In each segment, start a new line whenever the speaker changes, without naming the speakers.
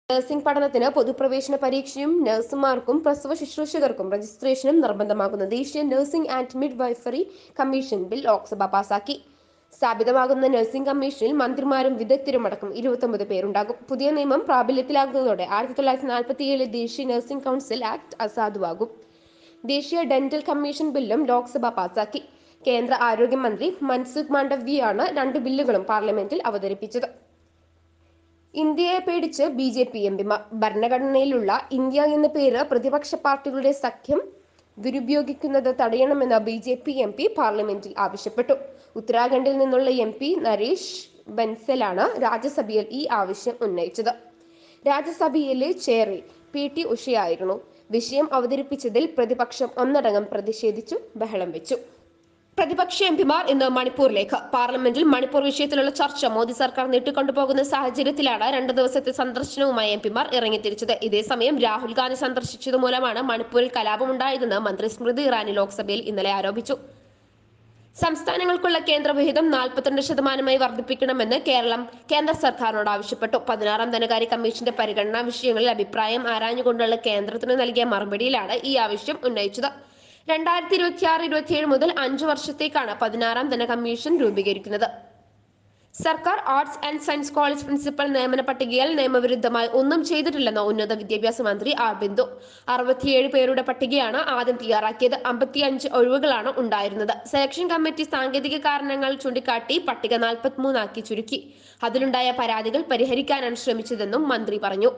nursing പഠനത്തിന് പൊതുപ്രവേശന പരീക്ഷയും നഴ്സുമാർക്കും പ്രസവ ശുശ്രൂഷകർക്കും രജിസ്ട്രേഷനും നിർബന്ധമാക്കുന്ന ദേശീയ nursing and midwifery commission bill Lok Sabha പാസാക്കി സ്ഥാപിതമാകുന്ന നഴ്സിംഗ് കമ്മീഷനിൽ മന്ത്രിമാരും വിദഗ്ധരും അടക്കം ഇരുപത്തൊമ്പത് പേരുണ്ടാകും പുതിയ നിയമം പ്രാബല്യത്തിലാകുന്നതോടെ ആയിരത്തി തൊള്ളായിരത്തി നാൽപ്പത്തി ഏഴിലെ ദേശീയ നഴ്സിംഗ് കൗൺസിൽ ആക്ട് അസാധുവാകും ദേശീയ ഡെന്റൽ കമ്മീഷൻ ബില്ലും ലോക്സഭ പാസാക്കി കേന്ദ്ര ആരോഗ്യമന്ത്രി മൻസുഖ് മാണ്ഡവ്യയാണ് രണ്ട് ബില്ലുകളും പാർലമെന്റിൽ അവതരിപ്പിച്ചത് ഇന്ത്യയെ പേടിച്ച് ബി ജെ പി എംപിമാർ ഭരണഘടനയിലുള്ള ഇന്ത്യ എന്ന പേര് പ്രതിപക്ഷ പാർട്ടികളുടെ സഖ്യം ദുരുപയോഗിക്കുന്നത് തടയണമെന്ന് B J P M P പാർലമെന്റിൽ ആവശ്യപ്പെട്ടു ഉത്തരാഖണ്ഡിൽ നിന്നുള്ള എം പി നരേഷ് ബൻസലാണ് രാജ്യസഭയിൽ ഈ ആവശ്യം ഉന്നയിച്ചത് രാജ്യസഭയിലെ ചെയറിൽ പി ടി ഉഷയായിരുന്നു വിഷയം അവതരിപ്പിച്ചതിൽ പ്രതിപക്ഷം ഒന്നടങ്കം പ്രതിഷേധിച്ചു ബഹളം വെച്ചു പ്രതിപക്ഷ എംപിമാർ ഇന്ന് മണിപ്പൂരിലേക്ക് പാർലമെന്റിൽ മണിപ്പൂർ വിഷയത്തിലുള്ള ചർച്ച മോദി സർക്കാർ നീട്ടിക്കൊണ്ടുപോകുന്ന സാഹചര്യത്തിലാണ് രണ്ട് ദിവസത്തെ സന്ദർശനവുമായി എംപിമാർ ഇറങ്ങിത്തിരിച്ചത് ഇതേസമയം രാഹുൽ ഗാന്ധി സന്ദർശിച്ചത് മൂലമാണ് മണിപ്പൂരിൽ കലാപമുണ്ടായതെന്ന് മന്ത്രി സ്മൃതി ഇറാനി ലോക്സഭയിൽ ഇന്നലെ ആരോപിച്ചു സംസ്ഥാനങ്ങൾക്കുള്ള കേന്ദ്ര വിഹിതം നാൽപ്പത്തിരണ്ട് ശതമാനമായി വർദ്ധിപ്പിക്കണമെന്ന് കേരളം കേന്ദ്ര സർക്കാരിനോട് ആവശ്യപ്പെട്ടു പതിനാറാം ധനകാര്യ കമ്മീഷന്റെ പരിഗണനാ വിഷയങ്ങളിൽ അഭിപ്രായം ആരാഞ്ഞുകൊണ്ടുള്ള കേന്ദ്രത്തിന് നൽകിയ മറുപടിയിലാണ് ഈ ആവശ്യം ഉന്നയിച്ചത് രണ്ടായിരത്തി ഇരുപത്തി ആറ് ഇരുപത്തിയേഴ് മുതൽ അഞ്ചു വർഷത്തേക്കാണ് പതിനാറാം ധന കമ്മീഷൻ രൂപീകരിക്കുന്നത് സർക്കാർ arts and science college principal നിയമന പട്ടികയിൽ നിയമവിരുദ്ധമായി ഒന്നും ചെയ്തിട്ടില്ലെന്ന് ഉന്നത വിദ്യാഭ്യാസ മന്ത്രി ആർ ബിന്ദു അറുപത്തിയേഴ് പേരുടെ പട്ടികയാണ് ആദ്യം തയ്യാറാക്കിയത് അമ്പത്തിയഞ്ച് ഒഴിവുകളാണ് ഉണ്ടായിരുന്നത് സെലക്ഷൻ കമ്മിറ്റി സാങ്കേതിക കാരണങ്ങൾ ചൂണ്ടിക്കാട്ടി പട്ടിക നാൽപ്പത്തിമൂന്നാക്കി ചുരുക്കി അതിലുണ്ടായ പരാതികൾ പരിഹരിക്കാനാണ് ശ്രമിച്ചതെന്നും മന്ത്രി പറഞ്ഞു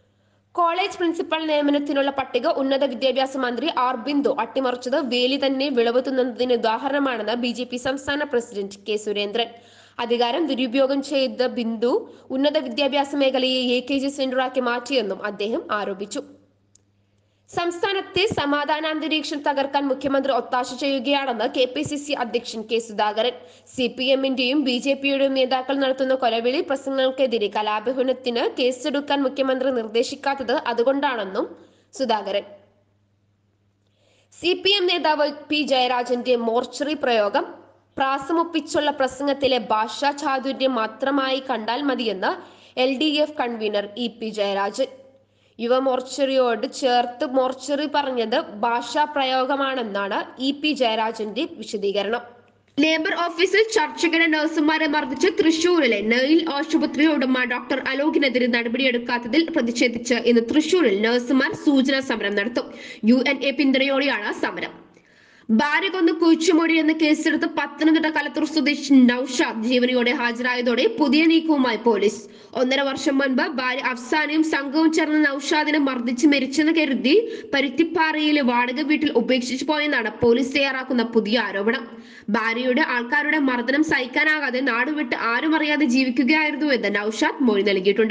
കോളേജ് പ്രിൻസിപ്പൽ നിയമനത്തിനുള്ള പട്ടിക ഉന്നത വിദ്യാഭ്യാസ മന്ത്രി ആർ ബിന്ദു അട്ടിമറിച്ചത് വേലി തന്നെ വിളവ് തിന്നുന്നതിന് ഉദാഹരണമാണെന്ന് ബി ജെ പി സംസ്ഥാന പ്രസിഡന്റ് കെ സുരേന്ദ്രൻ അധികാരം ദുരുപയോഗം ചെയ്ത ബിന്ദു ഉന്നത വിദ്യാഭ്യാസ മേഖലയെ എ കെ ജി സെന്ററാക്കി മാറ്റിയെന്നും അദ്ദേഹം ആരോപിച്ചു സംസ്ഥാനത്തെ സമാധാനാന്തരീക്ഷം തകർക്കാൻ മുഖ്യമന്ത്രി ഒത്താശ ചെയ്യുകയാണെന്ന് കെ പി സി സി അധ്യക്ഷൻ കെ സുധാകരൻ സി പി എമ്മിന്റെയും ബി ജെ പിയുടെയും നേതാക്കൾ നടത്തുന്ന കൊലവിളി പ്രസംഗങ്ങൾക്കെതിരെ കലാപഹനത്തിന് കേസെടുക്കാൻ മുഖ്യമന്ത്രി നിർദ്ദേശിക്കാത്തത് അതുകൊണ്ടാണെന്നും സുധാകരൻ സി പി എം നേതാവ് പി ജയരാജന്റെ മോർച്ചറി പ്രയോഗം പ്രാസമൊപ്പിച്ചുള്ള പ്രസംഗത്തിലെ ഭാഷാ ചാതുര്യം മാത്രമായി കണ്ടാൽ മതിയെന്ന് L D F convener E P Jayarajan യുവമോർച്ചറിയോട് ചേർത്ത് മോർച്ചറി പറഞ്ഞത് ഭാഷാ പ്രയോഗമാണെന്നാണ് ഇ പി ജയരാജന്റെ വിശദീകരണം ലേബർ ഓഫീസിൽ ചർച്ചകിടെ നഴ്സുമാരെ മർദ്ദിച്ച് തൃശൂരിലെ നെയിൽ ആശുപത്രി ഉടമ ഡോക്ടർ അലോകിനെതിരെ നടപടിയെടുക്കാത്തതിൽ പ്രതിഷേധിച്ച് ഇന്ന് തൃശൂരിൽ നഴ്സുമാർ സൂചനാ സമരം നടത്തും യു എൻ എ പിന്തുണയോടെയാണ് സമരം ഭാര്യ കൊന്ന് കുഴിച്ചുമൊഴി എന്ന കേസെടുത്ത് പത്തനംതിട്ട കലത്തൂർ സ്വദേശി നൌഷാദ് ജീവനയോടെ ഹാജരായതോടെ പുതിയ നീക്കവുമായി പോലീസ് ഒന്നര വർഷം മുൻപ് ഭാര്യ അഫ്സാനയും സംഘവും ചേർന്ന് നൌഷാദിനെ മർദ്ദിച്ച് മരിച്ചെന്ന് കരുതി പരുത്തിപ്പാറയിലെ വാടക വീട്ടിൽ ഉപേക്ഷിച്ചു പോയെന്നാണ് പോലീസ് തയ്യാറാക്കുന്ന പുതിയ ആരോപണം ഭാര്യയുടെ ആൾക്കാരുടെ മർദ്ദനം സഹിക്കാനാകാതെ നാടുവിട്ട് ആരും അറിയാതെ ജീവിക്കുകയായിരുന്നു എന്ന് നൌഷാദ് മൊഴി നൽകിയിട്ടുണ്ട്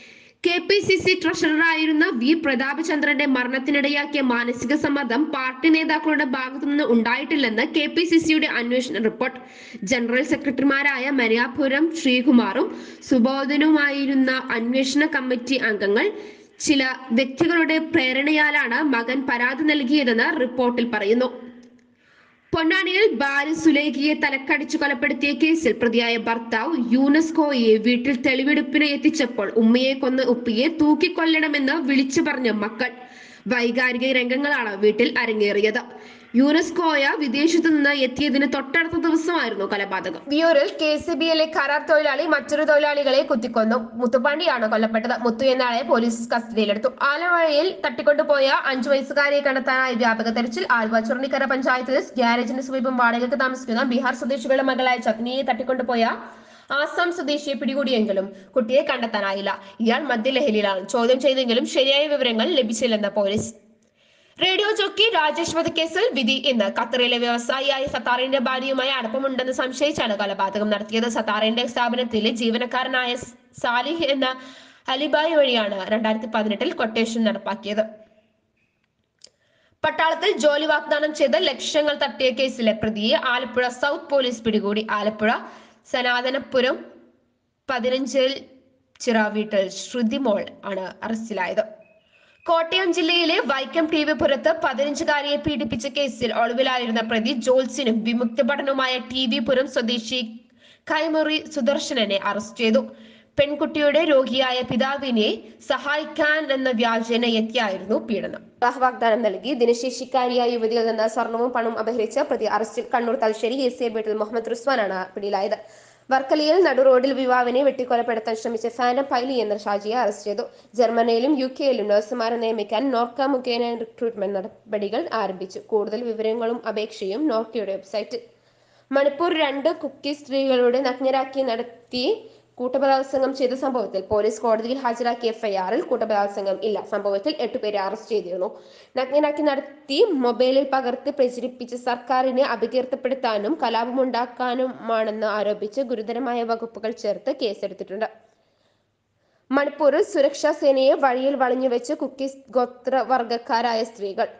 കെ പി സി സി ട്രഷററായിരുന്ന വി പ്രതാപചന്ദ്രന്റെ മരണത്തിനിടയാക്കിയ മാനസിക സമ്മർദ്ദം പാർട്ടി നേതാക്കളുടെ ഭാഗത്തുനിന്ന് ഉണ്ടായിട്ടില്ലെന്ന് കെ പി സി സിയുടെ അന്വേഷണ റിപ്പോർട്ട് ജനറൽ സെക്രട്ടറിമാരായ മരിയാപുരം ശ്രീകുമാറും സുബോധനുമായിരുന്ന അന്വേഷണ കമ്മിറ്റി അംഗങ്ങൾ ചില വ്യക്തികളുടെ പ്രേരണയാലാണ് മകൻ പരാതി നൽകിയതെന്ന് റിപ്പോർട്ടിൽ പറയുന്നു പൊന്നാനിയിൽ ഭാര്യ സുലേഖയെ തലക്കടിച്ചു കൊലപ്പെടുത്തിയ കേസിൽ പ്രതിയായ ഭർത്താവ് യുനെസ്കോയെ വീട്ടിൽ തെളിവെടുപ്പിന് എത്തിച്ചപ്പോൾ ഉമ്മയെ കൊന്ന് ഉപ്പിയെ തൂക്കിക്കൊല്ലണമെന്ന് വിളിച്ചു പറഞ്ഞ മക്കൾ വൈകാരിക രംഗങ്ങളാണ് വീട്ടിൽ അരങ്ങേറിയത് യുനെസ്കോയ വിദേശത്തു നിന്ന് എത്തിയതിന് തൊട്ടടുത്ത ദിവസമായിരുന്നു കൊലപാതകം വിയൂരിൽ കെ സി ബിയിലെ കരാർ തൊഴിലാളി മറ്റൊരു തൊഴിലാളികളെ കുത്തിക്കൊന്നു മുത്തുപാണ്ടിയാണ് കൊല്ലപ്പെട്ടത് മുത്തു എന്നയാളെ പോലീസ് കസ്റ്റഡിയിലെടുത്തു ആലവഴയിൽ തട്ടിക്കൊണ്ടുപോയ അഞ്ചു വയസ്സുകാരിയെ കണ്ടെത്താനായി വ്യാപക തെരച്ചിൽ ആലുവ ചുരണിക്കര പഞ്ചായത്തിൽ ഗ്യാരേജിന് സമീപം വാടകയ്ക്ക് താമസിക്കുന്ന ബീഹാർ സ്വദേശികളുടെ മകളായ ചത്നിയെ തട്ടിക്കൊണ്ടുപോയ ആസാം സ്വദേശിയെ പിടികൂടിയെങ്കിലും കുട്ടിയെ കണ്ടെത്താനായില്ല ഇയാൾ മദ്യലഹരിയിലാണ് ചോദ്യം ചെയ്തെങ്കിലും ശരിയായ വിവരങ്ങൾ ലഭിച്ചില്ലെന്ന് പോലീസ് റേഡിയോ ജോക്കി രാജേഷ് വധക്കേസിൽ വിധി ഇന്ന് ഖത്തറിലെ വ്യവസായിയായ സത്താറിന്റെ ഭാര്യയുമായി അടുപ്പമുണ്ടെന്ന് സംശയിച്ചാണ് കൊലപാതകം നടത്തിയത് സത്താറിന്റെ സ്ഥാപനത്തിലെ ജീവനക്കാരനായ സാലിഹ് എന്ന അലിബായ് വഴിയാണ് രണ്ടായിരത്തി പതിനെട്ടിൽ കൊട്ടേഷൻ നടപ്പാക്കിയത് പട്ടാളത്തിൽ ജോലി വാഗ്ദാനം ചെയ്ത് ലക്ഷ്യങ്ങൾ തട്ടിയ കേസിലെ പ്രതിയെ ആലപ്പുഴ സൗത്ത് പോലീസ് പിടികൂടി ആലപ്പുഴ സനാതനപുരം പതിനഞ്ചിൽ ചിറാവീട്ടിൽ ശ്രുതിമോൾ ആണ് അറസ്റ്റിലായത് കോട്ടയം ജില്ലയിലെ വൈക്കം ടി വി പുരത്ത് പതിനഞ്ചുകാരിയെ പീഡിപ്പിച്ച കേസിൽ ഒളിവിലായിരുന്ന പ്രതി ജോൾസിനും വിമുക്ത പഠനവുമായ ടി വി പുരം സ്വദേശി കൈമുറി സുദർശനനെ അറസ്റ്റ് ചെയ്തു പെൺകുട്ടിയുടെ രോഗിയായ പിതാവിനെ സഹായിക്കാൻ എന്ന വ്യാജേന എത്തിയായിരുന്നു പീഡനം വിവാഹ വാഗ്ദാനം നൽകി ദിനശേഷിക്കാരിയായ യുവതിയിൽ നിന്ന് സ്വർണവും പണവും അപഹരിച്ച പ്രതി അറസ്റ്റിൽ Kannur Thalassery A C A വീട്ടിൽ മുഹമ്മദ് റിസ്വാനാണ് പിടിയിലായത് വർക്കലയിൽ നടു റോഡിൽ യുവാവിനെ വെട്ടിക്കൊലപ്പെടുത്താൻ ശ്രമിച്ച ഫാനം പൈലി എന്ന ഷാജിയെ അറസ്റ്റ് ചെയ്തു ജർമ്മനിയിലും യു കെയിലും നഴ്സുമാരെ നിയമിക്കാൻ നോർക്ക മുഖേന റിക്രൂട്ട്മെന്റ് നടപടികൾ ആരംഭിച്ചു കൂടുതൽ വിവരങ്ങളും അപേക്ഷയും നോർക്കയുടെ വെബ്സൈറ്റിൽ മണിപ്പൂർ രണ്ട് കുക്കി സ്ത്രീകളുടെ നഗ്നരാക്കി നടത്തി കൂട്ടബലാത്സംഗം ചെയ്ത സംഭവത്തിൽ പോലീസ് കോടതിയിൽ ഹാജരാക്കിയ എഫ്ഐആറിൽ കൂട്ടബലാത്സംഗം ഇല്ല സംഭവത്തിൽ എട്ടുപേരെ അറസ്റ്റ് ചെയ്തിരുന്നു നഗ്നരാക്കി നടത്തി മൊബൈലിൽ പകർത്തി പ്രചരിപ്പിച്ച് സർക്കാരിനെ അപകീർത്തിപ്പെടുത്താനും കലാപമുണ്ടാക്കാനുമാണെന്ന് ആരോപിച്ച് ഗുരുതരമായ വകുപ്പുകൾ ചേർത്ത് കേസെടുത്തിട്ടുണ്ട് മണിപ്പൂരിൽ സുരക്ഷാ സേനയെ വഴിയിൽ വളഞ്ഞുവെച്ച് കുക്കി ഗോത്രവർഗക്കാരായ സ്ത്രീകൾ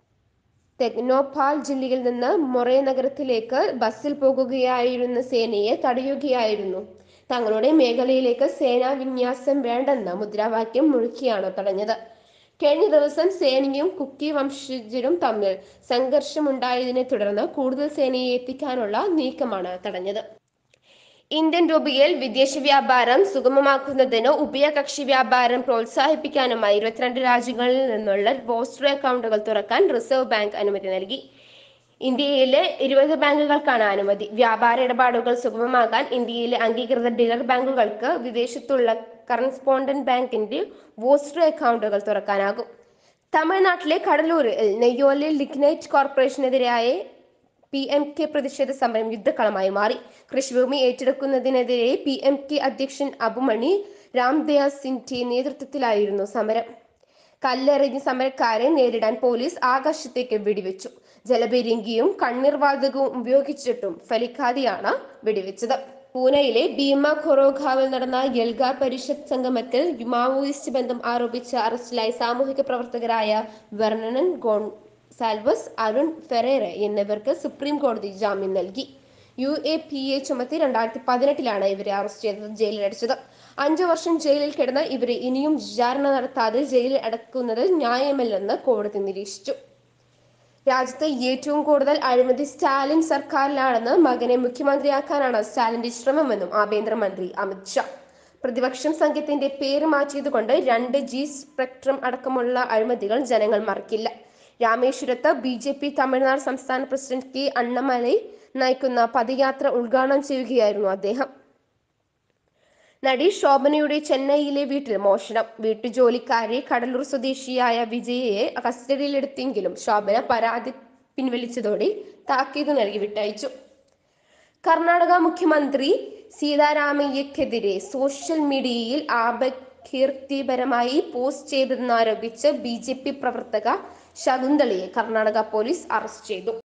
തെഗ്നോപാൽ ജില്ലയിൽ നിന്ന് മൊറേ നഗരത്തിലേക്ക് ബസ്സിൽ പോകുകയായിരുന്ന സേനയെ തടയുകയായിരുന്നു തങ്ങളുടെ മേഖലയിലേക്ക് സേനാ വിന്യാസം വേണ്ടെന്ന മുദ്രാവാക്യം മുഴക്കിയാണ് തടഞ്ഞത് കഴിഞ്ഞ ദിവസം സേനയും കുക്കി വംശജരും തമ്മിൽ സംഘർഷമുണ്ടായതിനെ തുടർന്ന് കൂടുതൽ സേനയെ എത്തിക്കാനുള്ള നീക്കമാണ് തടഞ്ഞത് ഇന്ത്യൻ രൂപയിൽ വിദേശ വ്യാപാരം സുഗമമാക്കുന്നതിന് ഉഭയകക്ഷി വ്യാപാരം പ്രോത്സാഹിപ്പിക്കാനുമായി ഇരുപത്തിരണ്ട് രാജ്യങ്ങളിൽ നിന്നുള്ള പോസ്റ്റർ അക്കൗണ്ടുകൾ തുറക്കാൻ റിസർവ് ബാങ്ക് അനുമതി നൽകി ഇന്ത്യയിലെ ഇരുപത് ബാങ്കുകൾക്കാണ് അനുമതി വ്യാപാര ഇടപാടുകൾ സുഗമമാകാൻ ഇന്ത്യയിലെ അംഗീകൃത ഡീലർ ബാങ്കുകൾക്ക് വിദേശത്തുള്ള കറസ്പോണ്ടന്റ് ബാങ്കിന്റെ പോസ്റ്റർ അക്കൗണ്ടുകൾ തുറക്കാനാകും തമിഴ്നാട്ടിലെ കടലൂരിൽ നെയ്യോലിൽ ലിഗ്നൈറ്റ് കോർപ്പറേഷനെതിരായ പി എം കെ പ്രതിഷേധ സമരം യുദ്ധക്കളമായി മാറി കൃഷിഭൂമി ഏറ്റെടുക്കുന്നതിനെതിരെ പി എം കെ അധ്യക്ഷൻ അബുമണി രാംദയാസിന്റെ നേതൃത്വത്തിലായിരുന്നു സമരം കല്ലെറിഞ്ഞ് സമരക്കാരെ നേരിടാൻ പോലീസ് ആകാശത്തേക്ക് വെടിവെച്ചു ജലപീരങ്കിയും കണ്ണീർവാതകവും ഉപയോഗിച്ചിട്ടും ഫലിക്കാതെയാണ് വെടിവെച്ചത് പൂനെയിലെ ഭീമ ഖൊറോഖാവിൽ നടന്ന എൽഗാർ പരിഷത്ത് സംഗമത്തിൽ മാവോയിസ്റ്റ് ബന്ധം ആരോപിച്ച് അറസ്റ്റിലായ സാമൂഹിക പ്രവർത്തകരായ വെർണൻ ഗോൺസാൽവസ് അരുൺ ഫെറേറ എന്നിവർക്ക് സുപ്രീം കോടതി ജാമ്യം നൽകി യു എ പി എ ചുമത്തി രണ്ടായിരത്തി പതിനെട്ടിലാണ് ഇവരെ അറസ്റ്റ് ചെയ്തത് ജയിലിലടച്ചത് അഞ്ചു വർഷം ജയിലിൽ കിടന്ന ഇവരെ ഇനിയും വിചാരണ നടത്താതെ ജയിലിൽ അടക്കുന്നത് ന്യായമല്ലെന്ന് കോടതി നിരീക്ഷിച്ചു രാജ്യത്ത് ഏറ്റവും കൂടുതൽ അഴിമതി സ്റ്റാലിൻ സർക്കാരിലാണെന്ന് മകനെ മുഖ്യമന്ത്രിയാക്കാനാണ് സ്റ്റാലിന്റെ ശ്രമമെന്നും ആഭ്യന്തരമന്ത്രി അമിത് ഷാ പ്രതിപക്ഷം സംഘത്തിന്റെ പേര് മാറ്റിയതുകൊണ്ട് രണ്ട് ജി സ്പെക്ട്രം അടക്കമുള്ള അഴിമതികൾ ജനങ്ങൾ മറക്കില്ല രാമേശ്വരത്ത് ബി ജെ പി തമിഴ്നാട് സംസ്ഥാന പ്രസിഡന്റ് കെ അണ്ണമലൈ നയിക്കുന്ന പദയാത്ര ഉദ്ഘാടനം ചെയ്യുകയായിരുന്നു അദ്ദേഹം നടി ശോഭനയുടെ ചെന്നൈയിലെ വീട്ടിൽ മോഷണം വീട്ടുജോലിക്കാരി കടലൂർ സ്വദേശിയായ വിജയയെ കസ്റ്റഡിയിലെടുത്തെങ്കിലും ശോഭന പരാതി പിൻവലിച്ചതോടെ താക്കീത് നൽകി വിട്ടയച്ചു കർണാടക മുഖ്യമന്ത്രി സീതാരാമയ്യക്കെതിരെ സോഷ്യൽ മീഡിയയിൽ അപകീർത്തിപരമായി പോസ്റ്റ് ചെയ്തെന്നാരോപിച്ച് ബി ജെ പി പ്രവർത്തക ശകുന്തളയെ കർണാടക പോലീസ് അറസ്റ്റ് ചെയ്തു